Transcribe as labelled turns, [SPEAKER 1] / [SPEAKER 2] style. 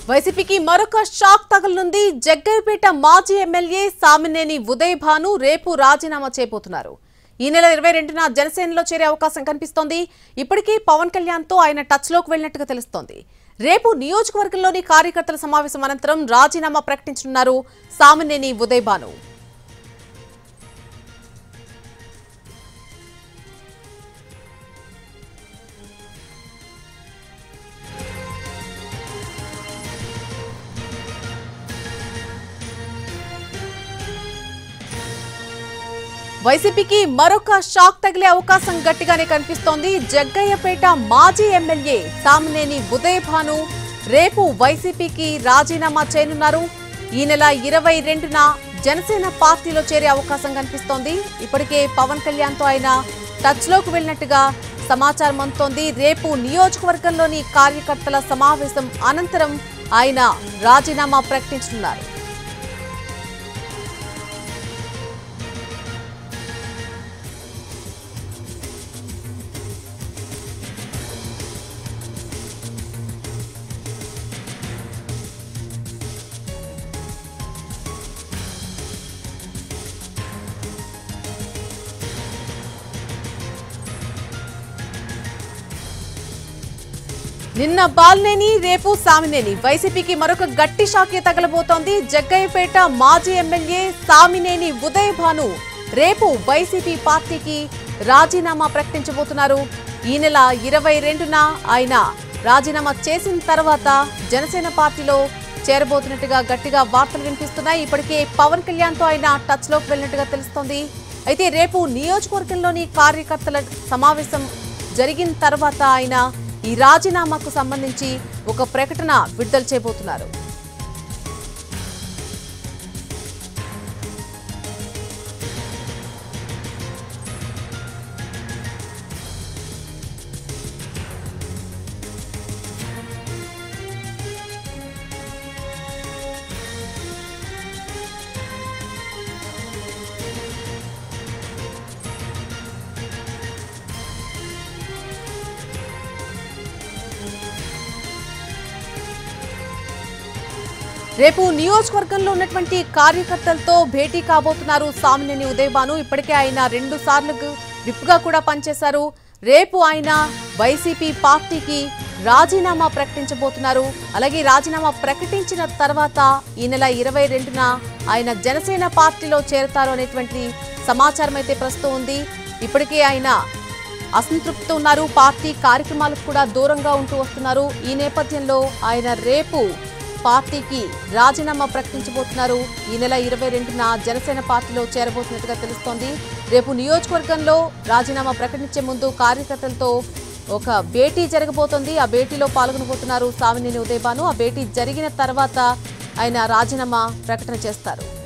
[SPEAKER 1] వైసీపీకి మరొక షాక్ తగలనుంది జగ్గయ్యపేట మాజీ ఎమ్మెల్యే సామినేని ఉదయ్ భాను రేపు రాజీనామా చేయబోతున్నారు ఈ నెల ఇరవై రెండున జనసేనలో చేరే అవకాశం కనిపిస్తోంది ఇప్పటికే పవన్ కళ్యాణ్ తో ఆయన టచ్ లోకి వెళ్లినట్టుగా తెలుస్తోంది రేపు నియోజకవర్గంలోని కార్యకర్తల సమావేశం అనంతరం రాజీనామా ప్రకటించనున్నారు సామినేని ఉదయ్ భాను వైసీపీకి మరొక షాక్ తగిలే అవకాశం గట్టిగానే కనిపిస్తోంది జగ్గయ్యపేట మాజీ ఎమ్మెల్యే సామినేని ఉదయ్ భాను రేపు వైసీపీకి రాజీనామా చేయనున్నారు ఈ నెల ఇరవై రెండున జనసేన పార్టీలో చేరే అవకాశం కనిపిస్తోంది ఇప్పటికే పవన్ కళ్యాణ్ తో ఆయన టచ్ లోకి వెళ్ళినట్టుగా సమాచారం అందుతోంది రేపు నియోజకవర్గంలోని కార్యకర్తల సమావేశం అనంతరం ఆయన రాజీనామా ప్రకటించనున్నారు నిన్న బాల్నేని రేపు సామినేని వైసీపీకి మరొక గట్టి షాకే తగలబోతోంది జగ్గయ్యపేట మాజీ ఎమ్మెల్యే సామినేని ఉదయ్ భాను రేపు వైసీపీ పార్టీకి రాజీనామా ప్రకటించబోతున్నారు ఈ నెల ఇరవై రెండున ఆయన రాజీనామా చేసిన తర్వాత జనసేన పార్టీలో చేరబోతున్నట్టుగా గట్టిగా వార్తలు వినిపిస్తున్నాయి ఇప్పటికే పవన్ కళ్యాణ్ తో ఆయన టచ్ లోకి వెళ్ళినట్టుగా తెలుస్తోంది అయితే రేపు నియోజకవర్గంలోని కార్యకర్తల సమావేశం జరిగిన తర్వాత ఆయన ఈ రాజీనామాకు సంబంధించి ఒక ప్రకటన విడుదల చేయబోతున్నారు రేపు నియోజకవర్గంలో ఉన్నటువంటి కార్యకర్తలతో భేటీ కాబోతున్నారు సామినేని ఉదయభాను ఇప్పటికే ఆయన రెండు సార్లు విప్గా కూడా పనిచేశారు రేపు ఆయన వైసీపీ పార్టీకి రాజీనామా ప్రకటించబోతున్నారు అలాగే రాజీనామా ప్రకటించిన తర్వాత ఈ నెల ఇరవై రెండున ఆయన జనసేన పార్టీలో చేరతారు అనేటువంటి సమాచారం అయితే ప్రస్తుతం ఉంది ఇప్పటికే ఆయన అసంతృప్తితో ఉన్నారు పార్టీ కార్యక్రమాలకు కూడా దూరంగా ఉంటూ వస్తున్నారు ఈ నేపథ్యంలో ఆయన రేపు పార్టీకి రాజీనామా ప్రకటించబోతున్నారు ఈ నెల ఇరవై రెండున జనసేన పార్టీలో చేరబోతున్నట్టుగా తెలుస్తోంది రేపు నియోజకవర్గంలో రాజీనామా ప్రకటించే ముందు కార్యకర్తలతో ఒక భేటీ జరగబోతోంది ఆ భేటీలో పాల్గొనబోతున్నారు సామినేని ఉదయభాను ఆ భేటీ జరిగిన తర్వాత ఆయన రాజీనామా ప్రకటన చేస్తారు